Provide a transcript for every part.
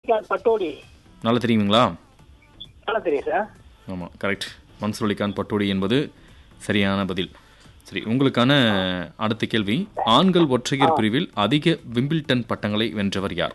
அலிகான் பட்டோடி நல்லா தெரியுங்களா நல்லா தெரியும் சார் ஆமாம் கரெக்ட் மன்சூர் அலிகான் பட்டோடி என்பது சரியான பதில் சரி உங்களுக்கான அடுத்த கேள்வி ஆண்கள் ஒற்றையர் பிரிவில் அதிக விம்பிள்டன் பட்டங்களை வென்றவர் யார்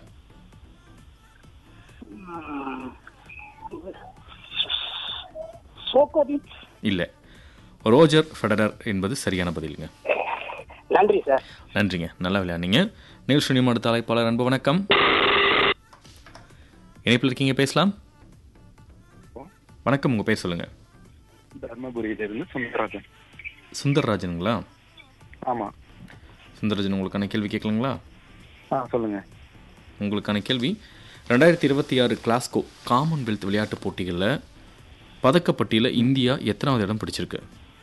சோகோவிச் இல்லை ரோஜர் ஃபெடரர் என்பது சரியான பதிலுங்க நன்றி சார் நன்றிங்க நல்லா விளையாடுனீங்க நிகழ்ச்சி அடுத்த அழைப்பாளர் அன்பு வணக்கம் இணைப்பில் இருக்கீங்க பேசலாம் வணக்கம் உங்கள் பேர் சொல்லுங்கள் தர்மபுரியிலிருந்து சுந்தரராஜன் சுந்தர்ராஜனுங்களா ஆமா சுந்தரராஜன் உங்களுக்கான கேள்வி கேட்கலாங்களா ஆ சொல்லுங்க உங்களுக்கான கேள்வி ரெண்டாயிரத்தி இருபத்தி ஆறு கிளாஸ்கோ காமன்வெல்த் விளையாட்டுப் போட்டிகளில் பதக்கப்பட்டியலில் இந்தியா எத்தனாவது இடம் பிடிச்சிருக்கு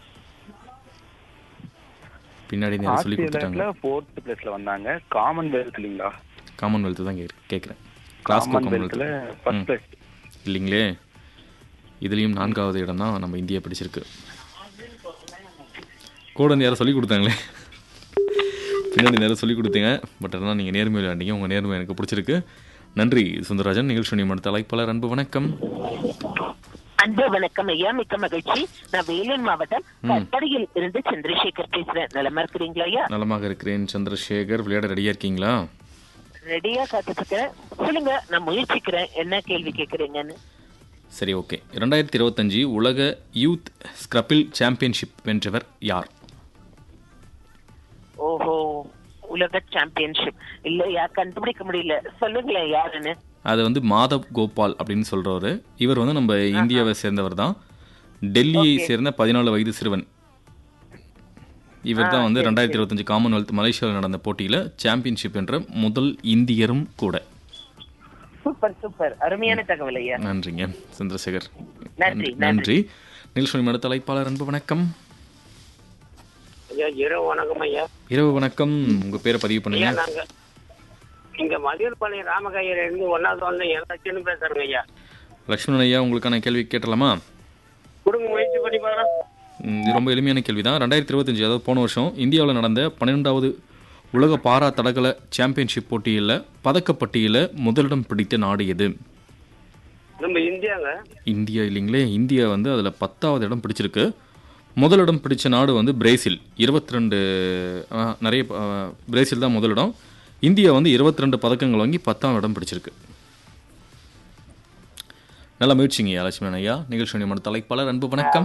பின்னாடி நேரம் சொல்லி கொடுத்துட்டாங்க ஃபோர்த் பிளேஸ்ல வந்தாங்க காமன்வெல்த் இல்லைங்களா காமன்வெல்த் தான் கேட்குறேன் கிளாஸ்கோ காமன்வெல்த்ல காமன்வெல்த் ஃபர்ஸ்ட் பிளேஸ் இல்லைங்களே இதுலேயும் நான்காவது இடம் தான் நம்ம இந்தியா பிடிச்சிருக்கு கூட வந்து யாரும் சொல்லி கொடுத்தாங்களே பின்னாடி நேரம் சொல்லி கொடுத்தீங்க பட் ஆனால் நீங்கள் நேர்மை விளையாண்டீங்க உங்கள் நேர்மை எனக்கு பிடிச்சிருக்கு நன்றி சுந்தரராஜன் நிகழ்ச்சி மடுத்த அழைப்பாளர் அன்பு வணக்கம் அன்பு வணக்கம் ஐயா மிக்க மகிழ்ச்சி நான் வேலூர் மாவட்டம் கட்டடியில் இருந்து சந்திரசேகர் பேசுறேன் நலமா இருக்கிறீங்களா ஐயா நலமாக இருக்கிறேன் சந்திரசேகர் விளையாட ரெடியாக இருக்கீங்களா ரெடியா காத்துட்டு இருக்கிறேன் சொல்லுங்க நான் முயற்சிக்கிறேன் என்ன கேள்வி கேக்குறீங்கன்னு சரி ஓகே ரெண்டாயிரத்தி இருபத்தஞ்சி உலக யூத் ஸ்க்ரப்பில் சாம்பியன்ஷிப் வென்றவர் யார் ஓஹோ உலக சாம்பியன்ஷிப் இல்லையா கண்டுபிடிக்க முடியல சொல்லுங்களேன் யாருன்னு அது வந்து மாதவ் கோபால் அப்படின்னு சொல்றவரு இவர் வந்து நம்ம இந்தியாவை சேர்ந்தவர் தான் டெல்லியை சேர்ந்த பதினாலு வயது சிறுவன் இவர் தான் வந்து ரெண்டாயிரத்தி இருபத்தஞ்சு காமன்வெல்த் மலேசியாவில் நடந்த போட்டியில் சாம்பியன்ஷிப் என்ற முதல் இந்தியரும் கூட சூப்பர் சூப்பர் அருமையான தகவல் ஐயா நன்றிங்க சந்திரசேகர் நன்றி, நன்றி நிகழ்ச்சி அடுத்த அழைப்பாளர் அன்பு வணக்கம் ஐயா இரவு வணக்கம் ஐயா இரவு வணக்கம் உங்க பேரை பதிவு பண்ணுங்க ஐயா நாங்க இங்க மதியர்பாளையம் ராமகாயில இருந்து ஒன்னாவது வந்து எல்லாச்சும் பேசுறேங்க ஐயா லக்ஷ்மணன் ஐயா உங்களுக்கான கேள்வி கேட்டலாமா கொடுங்க முயற்சி பண்ணி பாருங்க ம், இது ரொம்ப எளிமையான கேள்வி தான் ரெண்டாயிரத்தி இருபத்தஞ்சு அதாவது போன வருஷம் இந்தியாவில் நடந்த பன்னிரெண்டாவது உலக பாரா தடகள சாம்பியன்ஷிப் போட்டியில் பதக்கப்பட்டியலில் முதலிடம் பிடித்த நாடு எது நம்ம இந்தியாங்க இந்தியா இல்லைங்களே இந்தியா வந்து அதில் பத்தாவது இடம் பிடிச்சிருக்கு முதலிடம் பிடிச்ச நாடு வந்து பிரேசில் இருபத்தி ரெண்டு நிறைய ஆ, பிரேசில் தான் முதலிடம் இந்தியா வந்து இருபத்தி ரெண்டு பதக்கங்கள் வாங்கி பத்தாம் இடம் பிடிச்சிருக்கு நல்ல முயற்சிங்க லட்சுமணன் ஐயா நிகழ்ச்சி மன தலைப்பாளர் அன்பு வணக்கம்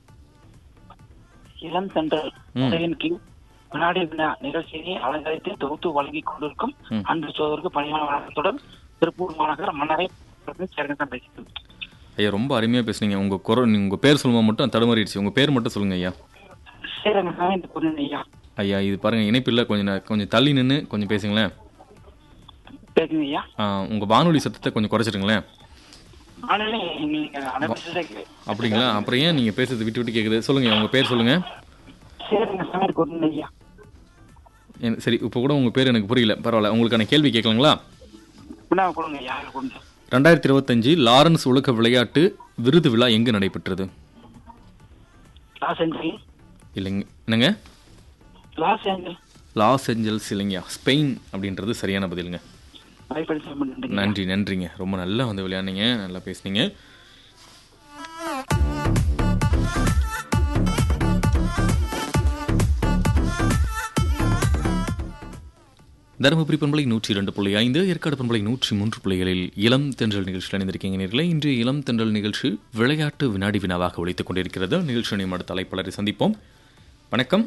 இளம் சென்ட்ரல் ம். உதவியின் கீழ் வினாடி வினா நிகழ்ச்சியை அலங்கரித்து தொகுத்து வழங்கிக் கொண்டிருக்கும் ம். அன்பு சோதருக்கு பணியான வணக்கத்துடன் திருப்பூர் மாநகர் மன்னரை சேர்ந்து பேசுகிறேன் ஐயா ரொம்ப அருமையாக பேசுனீங்க உங்கள் குரல் உங்கள் பேர் சொல்லும்போது மட்டும் தடுமாறிடுச்சு உங்கள் பேர் மட்டும் சொல்லுங்க ஐயா சரிங்க சாமி இந்த பொண்ணு ஐயா ஐயா இது பாருங்கள் இணைப்பு இல்லை கொஞ்சம் நே- கொஞ்சம் தள்ளி நின்று கொஞ்சம் பேசுங்களேன் பேசுங்க ஐயா உங்கள் வானொலி சத்தத்தை கொஞ்சம் குறைச்சிடுங்களேன் ஆனாலே நீங்க அனுப்பிச்சதே அப்படிங்களா அப்புறம் ஏன் நீங்கள் பேசுறது விட்டு விட்டு கேட்குது சொல்லுங்கள் உங்கள் பேர் சொல்லுங்கள் சரிங்க சாமி பொண்ணு ஐயா சரி இப்போ கூட உங்கள் பேர் எனக்கு புரியல பரவாயில்ல உங்களுக்கான கேள்வி கேட்கலாங்களா வினா கொடுங்க ஐயா கொடுங்க ரெண்டாயிரத்தி இருபத்தஞ்சு லாரன்ஸ் உலக விளையாட்டு விருது விழா எங்கு நடைபெற்றது லாஸ் ஏஞ்சல் இல்லைங்க என்னங்க லாஸ் ஏஞ்சல் லாஸ் ஏஞ்சல்ஸ் இல்லைங்கயா ஸ்பெயின் அப்படின்றது சரியான பதிலுங்க வாய்ப்பளி சாமி நன்றி நன்றிங்க ரொம்ப நல்லா வந்து விளையாடுனீங்க நல்லா பேசுனீங்க தருமபுரி பண்பலை நூற்றி இரண்டு புள்ளி ஐந்து ஏற்காடு பண்பலை நூற்றி மூன்று புள்ளிகளில் இளம் தென்றல் நிகழ்ச்சியில் இணைந்திருக்கீங்க நேர்களே இன்று இளம் தென்றல் நிகழ்ச்சி விளையாட்டு வினாடி வினாவாக ஒழித்துக் கொண்டிருக்கிறது நிகழ்ச்சி நியமன தலைப்பாளரை சந்திப்போம் வணக்கம்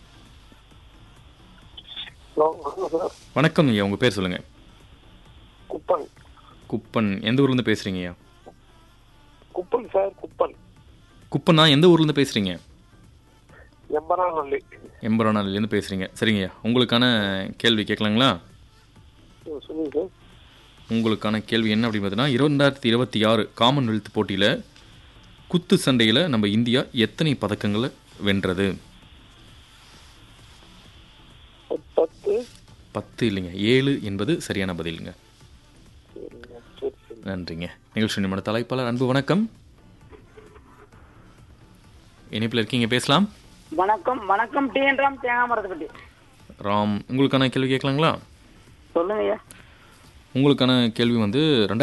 ஹலோ வணக்கம் சார் வணக்கம் ஐயா உங்கள் பேர் சொல்லுங்கள் குப்பன் குப்பன் எந்த ஊர்லேருந்து பேசுகிறீங்க ஐயா குப்பன் சார் குப்பன் குப்பனா எந்த ஊர்லேருந்து பேசுகிறீங்க எம்பராநல்லி எம்பரானாலேருந்து பேசுகிறீங்க சரிங்கய்யா உங்களுக்கான கேள்வி கேட்கலாங்களா சொல்லுங்க சார் உங்களுக்கான கேள்வி என்ன அப்படின்னு பார்த்தீங்கன்னா இரண்டாயிரத்தி இருபத்தி ஆறு காமன்வெல்த் போட்டியில் குத்து சண்டையில் நம்ம இந்தியா எத்தனை பதக்கங்களை வென்றது பத்து பத்து இல்லைங்க ஏழு என்பது சரியான பதிலுங்க சரிங்க சரி சரி நன்றிங்க நிகழ்ச்சி நிமிட தலைப்பாளர் அன்பு வணக்கம் இணைப்பில் இருக்கீங்க பேசலாம் வணக்கம் வணக்கம் டி என் ராம் தேங்காய் மரத்துப்பட்டி ராம் உங்களுக்கான கேள்வி கேட்கலாங்களா சொல்லுங்க ஐயா உங்களுக்கான கேள்வி வந்து ரெண்டாயிரத்தி